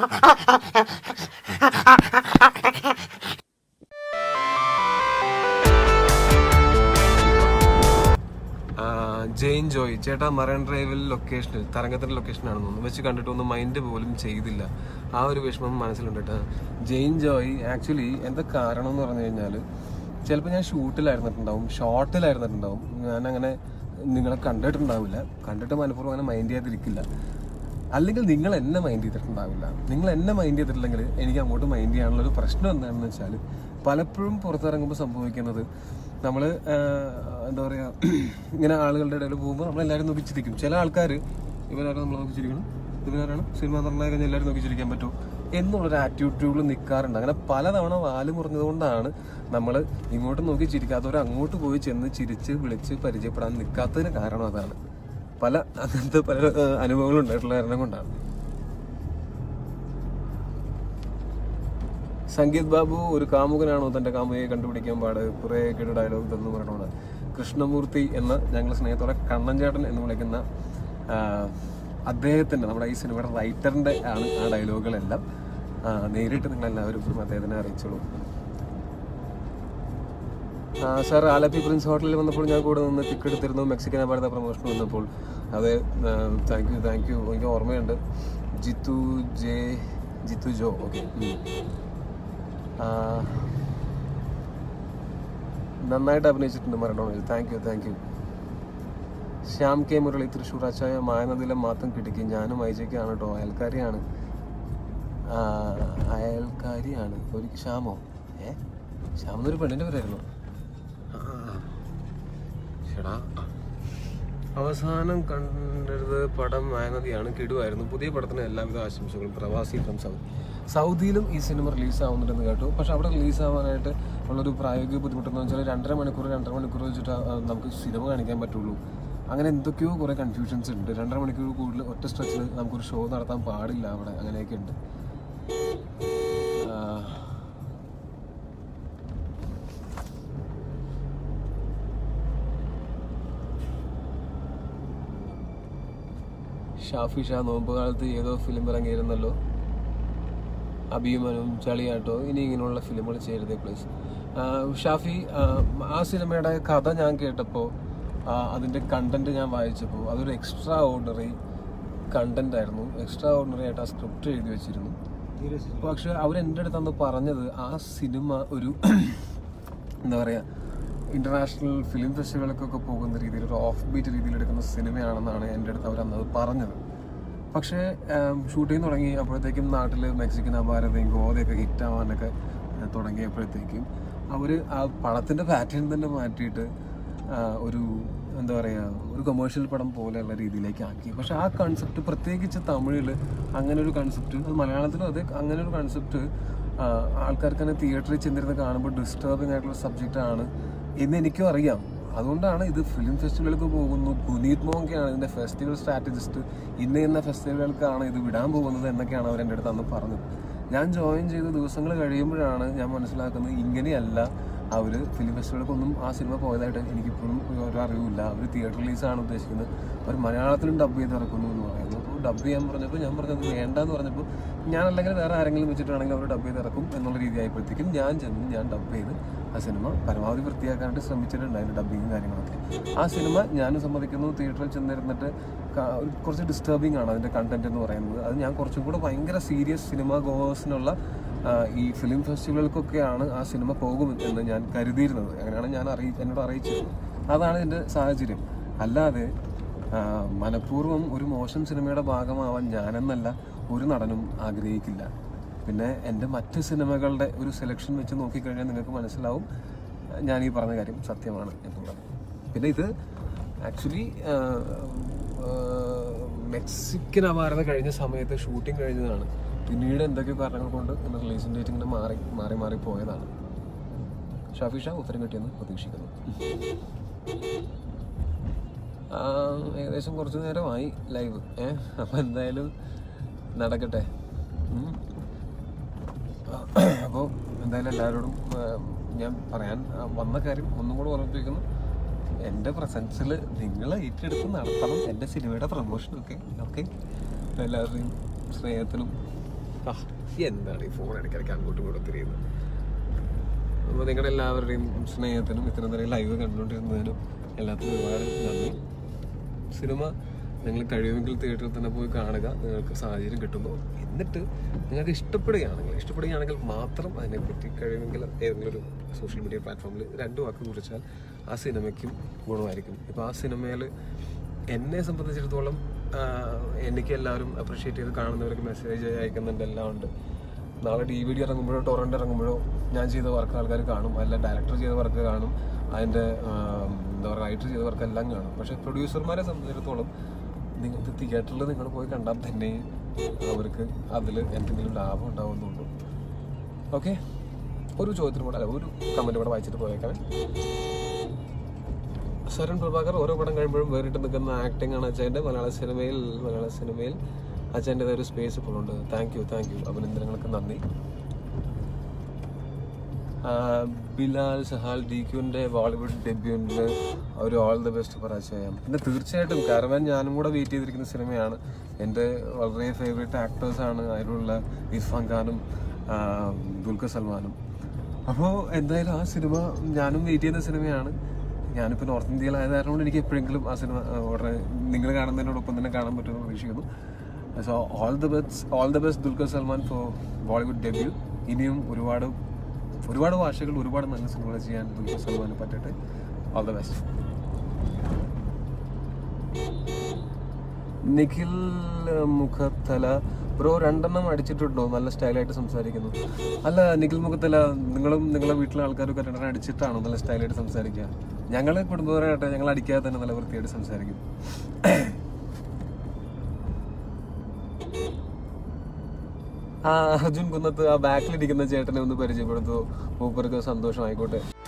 ആ, ജെയിൻ ജോയ് ചേട്ടാ മറൈൻ ഡ്രൈവിൽ ലൊക്കേഷനിൽ തരംഗത്തിന്റെ ലൊക്കേഷനാണെന്ന് തോന്നുന്നു വെച്ച് കണ്ടിട്ട് ഒന്നും മൈൻഡ് പോലും ചെയ്തില്ല ആ ഒരു വിഷമം മനസ്സിലുണ്ട് കേട്ടോ ജെയിൻ ജോയ് ആക്ച്വലി എന്താ കാരണം എന്ന് പറഞ്ഞു കഴിഞ്ഞാൽ ചിലപ്പോൾ ഞാൻ ഷൂട്ടിലായിരുന്നിട്ടുണ്ടാവും ഷോർട്ടിലായിരുന്നിട്ടുണ്ടാവും ഞാൻ അങ്ങനെ നിങ്ങളെ കണ്ടിട്ടുണ്ടാവില്ല കണ്ടിട്ട് മനഃപൂർവ്വം അങ്ങനെ മൈൻഡ് ചെയ്യാതിരിക്കില്ല അല്ലെങ്കിൽ നിങ്ങൾ എന്നെ മൈൻഡ് ചെയ്തിട്ടുണ്ടാവില്ല നിങ്ങൾ എന്നെ മൈൻഡ് ചെയ്തിട്ടില്ലെങ്കിൽ എനിക്ക് അങ്ങോട്ട് മൈൻഡ് ചെയ്യാനുള്ള ഒരു പ്രശ്നം എന്താണെന്ന് വെച്ചാൽ പലപ്പോഴും പുറത്തിറങ്ങുമ്പോൾ സംഭവിക്കുന്നത് നമ്മൾ എന്താ പറയുക ഇങ്ങനെ ആളുകളുടെ ഇടയിൽ പോകുമ്പോൾ നമ്മളെല്ലാവരും നോക്കി ചിരിക്കും ചില ആൾക്കാർ ഇവരാരും നമ്മൾ നോക്കി ചിരിക്കണം ഇവരാരാണ് സിനിമ നടനായി കഴിഞ്ഞാൽ എല്ലാവരും നോക്കി ചിരിക്കാൻ പറ്റുമോ എന്നുള്ളൊരു ആറ്റിറ്റ്യൂഡിൽ നിൽക്കാറുണ്ട് അങ്ങനെ പലതവണ വാല് മുറിഞ്ഞതുകൊണ്ടാണ് നമ്മൾ ഇങ്ങോട്ട് നോക്കി ചിരിക്കാത്തവർ അങ്ങോട്ട് പോയി ചെന്ന് ചിരിച്ച് വിളിച്ച് പരിചയപ്പെടാൻ നിൽക്കാത്തതിന് കാരണം അതാണ് പല അങ്ങനത്തെ പല ഏഹ്, അനുഭവങ്ങളും ഉണ്ടായിട്ടുള്ള കാരണം കൊണ്ടാണ് സംഗീത് ബാബു ഒരു കാമുകനാണോ തന്റെ കാമുകയെ കണ്ടുപിടിക്കാൻ പാട് കുറെ കേട്ട് ഡയലോഗ് തന്നു പറയണോട് കൃഷ്ണമൂർത്തി എന്ന ഞങ്ങൾ സ്നേഹത്തോടെ കണ്ണൻചേട്ടൻ എന്ന് വിളിക്കുന്ന ആ, അദ്ദേഹത്തിന്റെ നമ്മുടെ ഈ സിനിമയുടെ റൈറ്ററിന്റെ ആണ് ആ ഡയലോഗുകളെല്ലാം ആ, നേരിട്ട് നിങ്ങൾ എല്ലാവരും അദ്ദേഹത്തിനെ അറിയിച്ചോളൂ ആ, സാർ ആലപ്പി പ്രിൻസ് ഹോട്ടലിൽ വന്നപ്പോൾ ഞാൻ കൂടെ നിന്ന് പിക്ക് എടുത്തിരുന്നു മെക്സിക്കൻ അപാരത പ്രൊമോഷൻ വന്നപ്പോൾ അതെ താങ്ക് യു താങ്ക് യു എനിക്ക് ഓർമ്മയുണ്ട് ജിത്തു ജെ ജിത്തു ജോ ഓക്കെ നന്നായിട്ട് അഭിനയിച്ചിട്ടുണ്ട് മറഡോണയിൽ thank you thank you Shyam K Murali Thrissur അച്ചായ മായനദിലെ മാത്രം കിട്ടിക്കും ഞാനും ഐജയ്ക്കാണ് കേട്ടോ അയൽക്കാരിയാണ് ആ, അയൽക്കാരിയാണ് ഒരു ശ്യാമോ ഏ ശ്യാം എന്നൊരു പെണ്ണിന്റെ പേരായിരുന്നു ആ. ശ്ശെടാ. അവസാനം കണ്ടത് പടം മായനദിയാണ് കിടുവായിരുന്നു പുതിയ പടത്തിന് എല്ലാവിധ ആശംസകളും പ്രവാസി ഫ്രം സൗദി സൗദിയിലും ഈ സിനിമ റിലീസ് ആവുന്നുണ്ടെന്ന് കേട്ടു പക്ഷെ അവിടെ റിലീസ് ആവാനായിട്ട് ഉള്ളൊരു പ്രായോഗിക ബുദ്ധിമുട്ടെന്ന് വെച്ചാൽ രണ്ടര മണിക്കൂർ രണ്ടര മണിക്കൂർ വെച്ചിട്ട് ആ, നമുക്ക് സിനിമ കാണിക്കാൻ പറ്റുള്ളൂ അങ്ങനെ എന്തൊക്കെയോ കുറേ കൺഫ്യൂഷൻസ് ഉണ്ട് രണ്ടര മണിക്കൂർ കൂടുതൽ ഒറ്റ സ്ട്രെച്ചിൽ നമുക്കൊരു ഷോ നടത്താൻ പാടില്ല അവിടെ അങ്ങനെയൊക്കെ ഉണ്ട് ആ, ഷാഫി ഷാ നോമ്പ് കാലത്ത് ഏതോ ഫിലിം ഇറങ്ങിയിരുന്നല്ലോ അഭിമനും ചളിയാട്ടോ ഇനി ഇങ്ങനെയുള്ള ഫിലിമുകൾ ചെയ്യരുതേ പ്ലീസ് ഷാഫി ആ, ആ സിനിമയുടെ കഥ ഞാൻ കേട്ടപ്പോൾ അതിൻ്റെ കണ്ടന്റ് ഞാൻ വായിച്ചപ്പോൾ അതൊരു എക്സ്ട്രാ ഓർഡിനറി കണ്ടന്റ് ആയിരുന്നു എക്സ്ട്രാ ഓർഡിനറി ആയിട്ട് ആ സ്ക്രിപ്റ്റ് എഴുതി വെച്ചിരുന്നു പക്ഷെ അവർ എൻ്റെ അടുത്ത് അന്ന് പറഞ്ഞത് ആ സിനിമ ഒരു എന്താ പറയുക ഇന്റർനാഷണൽ ഫിലിം ഫെസ്റ്റിവലുകൾക്കൊക്കെ പോകുന്ന രീതിയിൽ ഒരു ഓഫ് ബീറ്റ് രീതിയിൽ എടുക്കുന്ന സിനിമയാണെന്നാണ് എൻ്റെ അടുത്ത് അവർ അന്നത് പറഞ്ഞത് പക്ഷേ ഷൂട്ടിങ് തുടങ്ങി അപ്പോഴത്തേക്കും നാട്ടിൽ മെക്സിക്കൻ അപാരതയും ഗോതയൊക്കെ ഹിറ്റ് ആവാനൊക്കെ ഏഹ്, തുടങ്ങിയപ്പോഴത്തേക്കും അവർ ആ പടത്തിൻ്റെ പാറ്റേൺ തന്നെ മാറ്റിയിട്ട് ആ, ഒരു എന്താ പറയുക ഒരു കൊമേഴ്ഷ്യൽ പടം പോലെയുള്ള രീതിയിലേക്ക് ആക്കി പക്ഷെ ആ കൺസെപ്റ്റ് പ്രത്യേകിച്ച് തമിഴിൽ അങ്ങനെ ഒരു കൺസെപ്റ്റ് അത് മലയാളത്തിലും അത് അങ്ങനെ ഒരു കൺസെപ്റ്റ് ആൾക്കാർക്ക് തന്നെ തിയേറ്ററിൽ ചെന്നിരുന്ന് കാണുമ്പോൾ ഡിസ്റ്റർബിംഗ് ആയിട്ടുള്ള സബ്ജക്റ്റ് ആണ് എന്ന് എനിക്കും അറിയാം അതുകൊണ്ടാണ് ഇത് ഫിലിം ഫെസ്റ്റിവലുകൾക്ക് പോകുന്നു പുനീത് മോങ്കയാണ് ഇതിന്റെ ഫെസ്റ്റിവൽ സ്ട്രാറ്റജിസ്റ്റ് ഇന്ന ഇന്ന ഫെസ്റ്റിവലുകൾക്കാണ് ഇത് വിടാൻ പോകുന്നത് എന്നൊക്കെയാണ് അവർ എൻ്റെ അടുത്ത് അന്ന് പറഞ്ഞത് ഞാൻ ജോയിൻ ചെയ്ത ദിവസങ്ങൾ കഴിയുമ്പോഴാണ് ഞാൻ മനസ്സിലാക്കുന്നത് ഇങ്ങനെയല്ല അവർ ഫിലിം ഫെസ്റ്റിവലുകൾക്കൊന്നും ആ സിനിമ പോയതായിട്ട് എനിക്കിപ്പോഴും ഒരു അറിവില്ല അവർ തിയേറ്റർ റിലീസാണ് ഉദ്ദേശിക്കുന്നത് അവർ മലയാളത്തിലും ഡബ് ചെയ്ത് ഇറക്കുന്നു എന്ന് പറയുന്നു അപ്പോൾ ഡബ് ചെയ്യാൻ പറഞ്ഞപ്പോൾ ഞാൻ പറഞ്ഞത് വേണ്ട എന്ന് പറഞ്ഞപ്പോൾ ഞാൻ അല്ലെങ്കിൽ വേറെ ആരെങ്കിലും വെച്ചിട്ടാണെങ്കിൽ അവർ ഡബ് ചെയ്ത് ഇറക്കും എന്നുള്ള രീതി ആയപ്പോഴത്തേക്കും ഞാൻ ചെന്ന് ഞാൻ ഡബ് ചെയ്ത് ആ സിനിമ പരമാവധി വൃത്തിയാക്കാനായിട്ട് ശ്രമിച്ചിട്ടുണ്ട് അതിൻ്റെ ഡബിങ്ങും കാര്യങ്ങളൊക്കെ ആ സിനിമ ഞാനും സമ്മതിക്കുന്നു തിയേറ്ററിൽ ചെന്നിരുന്നിട്ട് ക- ഒരു കുറച്ച് ഡിസ്റ്റർബിംഗ് ആണ് അതിൻ്റെ കണ്ടന്റ് എന്ന് പറയുന്നത് അത് ഞാൻ കുറച്ചും കൂടെ ഭയങ്കര സീരിയസ് സിനിമ ഗോവേഴ്സിനുള്ള ഈ ഫിലിം ഫെസ്റ്റിവലുകൾക്കൊക്കെയാണ് ആ സിനിമ പോകും എന്ന് ഞാൻ കരുതിയിരുന്നത് അങ്ങനെയാണ് ഞാൻ അറിയി എന്നോട് അറിയിച്ചിരുന്നത് അതാണ് എൻ്റെ സാഹചര്യം അല്ലാതെ ആ, മനഃപൂർവ്വം ഒരു മോശം സിനിമയുടെ ഭാഗമാവാൻ ഞാനെന്നല്ല ഒരു നടനും ആഗ്രഹിക്കില്ല പിന്നെ എൻ്റെ മറ്റ് സിനിമകളുടെ ഒരു സെലക്ഷൻ വെച്ച് നോക്കിക്കഴിഞ്ഞാൽ നിങ്ങൾക്ക് മനസ്സിലാവും ഞാൻ ഈ പറഞ്ഞ കാര്യം സത്യമാണ് എന്നുള്ളത് പിന്നെ ഇത് ആക്ച്വലി മെക്സിക്കൻ അപാരത കഴിഞ്ഞ സമയത്ത് ഷൂട്ടിംഗ് കഴിഞ്ഞതാണ് പിന്നീട് എന്തൊക്കെയോ കാരണങ്ങൾ കൊണ്ട് ഇങ്ങനെ റിലീസിംഗ് ഡേറ്റ് ഇങ്ങനെ മാറി മാറി മാറി പോയതാണ് ഷാഫി ഷാ ഉത്തരം കിട്ടിയെന്ന് പ്രതീക്ഷിക്കുന്നു ആ, ഏകദേശം കുറച്ച് നേരമായി ലൈവ് ഏ അപ്പം എന്തായാലും നടക്കട്ടെ ഉം. അപ്പോൾ എന്തായാലും എല്ലാവരോടും ആ, ഞാൻ പറയാൻ ആ, വന്ന കാര്യം ഒന്നും കൂടെ ഓർമ്മിപ്പിക്കുന്നു എൻ്റെ പ്രസൻസിൽ നിങ്ങൾ ഏറ്റെടുത്ത് നടത്തണം എൻ്റെ സിനിമയുടെ പ്രൊമോഷനൊക്കെ ഓക്കെ എല്ലാവരുടെയും സ്നേഹത്തിലും ആ എന്താണ് ഈ ഫോൺ ഇടയ്ക്കിടയ്ക്ക് അങ്ങോട്ടും ഇങ്ങോട്ടും തിരിയുന്നത് അപ്പോൾ നിങ്ങളുടെ എല്ലാവരുടെയും സ്നേഹത്തിനും ഇത്രയും നേരം ലൈവ് കണ്ടുകൊണ്ടിരുന്നതിനും എല്ലാത്തിനും ഒരുപാട് നന്ദി സിനിമ നിങ്ങൾ കഴിയുമെങ്കിൽ തിയേറ്ററിൽ തന്നെ പോയി കാണുക നിങ്ങൾക്ക് സാഹചര്യം കിട്ടുമ്പോൾ എന്നിട്ട് നിങ്ങൾക്ക് ഇഷ്ടപ്പെടുകയാണെങ്കിൽ ഇഷ്ടപ്പെടുകയാണെങ്കിൽ മാത്രം അതിനെപ്പറ്റി കഴിയുമെങ്കിൽ ഏതെങ്കിലും ഒരു സോഷ്യൽ മീഡിയ പ്ലാറ്റ്ഫോമിൽ രണ്ട് വാക്ക് കുറിച്ചാൽ ആ സിനിമയ്ക്കും ഗുണമായിരിക്കും ഇപ്പോൾ ആ സിനിമയിൽ എന്നെ സംബന്ധിച്ചിടത്തോളം ആഹ്, എനിക്ക് എല്ലാവരും അപ്രിഷ്യേറ്റ് ചെയ്ത് കാണുന്നവർക്ക് മെസ്സേജ് അയക്കുന്നുണ്ട് എല്ലാം ഉണ്ട് നാളെ ഡി വി ഡി ഇറങ്ങുമ്പോഴോ ടൊറൻറ്റ് ഇറങ്ങുമ്പോഴോ ഞാൻ ചെയ്ത വർക്ക് ആൾക്കാർ കാണും അല്ല ഡയറക്ടർ ചെയ്ത വർക്ക് കാണും അതിൻ്റെ എന്താ പറയുക റൈറ്റർ ചെയ്ത വർക്ക് എല്ലാം കാണും പക്ഷേ പ്രൊഡ്യൂസർമാരെ സംബന്ധിച്ചിടത്തോളം നിങ്ങൾക്ക് തിയേറ്ററിൽ നിങ്ങൾ പോയി കണ്ടാൽ തന്നെ അവർക്ക് അതിൽ എന്തെങ്കിലും ലാഭം ഉണ്ടാവുന്നുള്ളൂ ഓക്കെ ഒരു ചോദ്യത്തിന് കൂടെ അല്ല ഒരു കമൻറ്റ് കൂടെ വായിച്ചിട്ട് പോയേക്കാം ശരൺ പ്രഭാകർ ഓരോ പടം കഴിയുമ്പോഴും വേറിട്ട് നിൽക്കുന്ന ആക്ടിംഗ് ആണ് അച്ഛൻ്റെ മലയാള സിനിമയിൽ മലയാള സിനിമയിൽ അച്ഛൻ്റെതായ ഒരു സ്പേസ് ഇപ്പോഴുണ്ട് താങ്ക് യു താങ്ക് യു അഭിനന്ദനങ്ങൾക്ക് നന്ദി ആ, ബിലാൽ സഹാൽ ഡി ക്യുവിൻ്റെ ബോളിവുഡ് ഡെബ്യൂവിൽ ഒരു ഓൾ ദി ബെസ്റ്റ് പരാജയം പിന്നെ തീർച്ചയായിട്ടും കാരവാൻ ഞാനും കൂടെ വെയിറ്റ് ചെയ്തിരിക്കുന്ന സിനിമയാണ് എൻ്റെ വളരെ ഫേവറേറ്റ് ആക്ടേഴ്സാണ് അതിലുള്ള ഇർഫാൻ ഖാനും ആ, ദുൽഖർ സൽമാനും അപ്പോൾ എന്തായാലും ആ സിനിമ ഞാനും വെയിറ്റ് ചെയ്യുന്ന സിനിമയാണ് ഞാനിപ്പോൾ നോർത്ത് ഇന്ത്യയിലായത് കാരണം കൊണ്ട് എനിക്ക് എപ്പോഴെങ്കിലും ആ സിനിമ ആ, ഉടനെ നിങ്ങൾ കാണുന്നതിനോടൊപ്പം തന്നെ കാണാൻ പറ്റുമെന്ന് പ്രതീക്ഷിക്കുന്നു so all the best all the best Dulquer Salmaan for Bollywood debut ഇനിയും ഒരുപാട് ഒരുപാട് ഭാഷകൾ ഒരുപാട് നല്ല സിനിമകൾ ചെയ്യാൻ ദുൽഖർ സൽമാന് പറ്റട്ടെ all the best Nikhil Mukhathala bro രണ്ടെണ്ണം അടിച്ചിട്ടുണ്ടോ നല്ല സ്റ്റൈലായിട്ട് സംസാരിക്കുന്നു അല്ല നിഖിൽ മുഖത്തല നിങ്ങളും നിങ്ങളുടെ വീട്ടിലെ ആൾക്കാരൊക്കെ രണ്ടെണ്ണം അടിച്ചിട്ടാണോ നല്ല സ്റ്റൈലായിട്ട് സംസാരിക്കുക ഞങ്ങൾ കുടുംബപരമായിട്ട് ഞങ്ങൾ അടിക്കാതെ തന്നെ നല്ല വൃത്തിയായിട്ട് സംസാരിക്കും ആ അർജുൻ കുന്നത്ത് ആ ബാക്കിലിരിക്കുന്ന ചേട്ടനെ ഒന്ന് പരിചയപ്പെടുത്തു മൂപ്പർക്ക് സന്തോഷമായിക്കോട്ടെ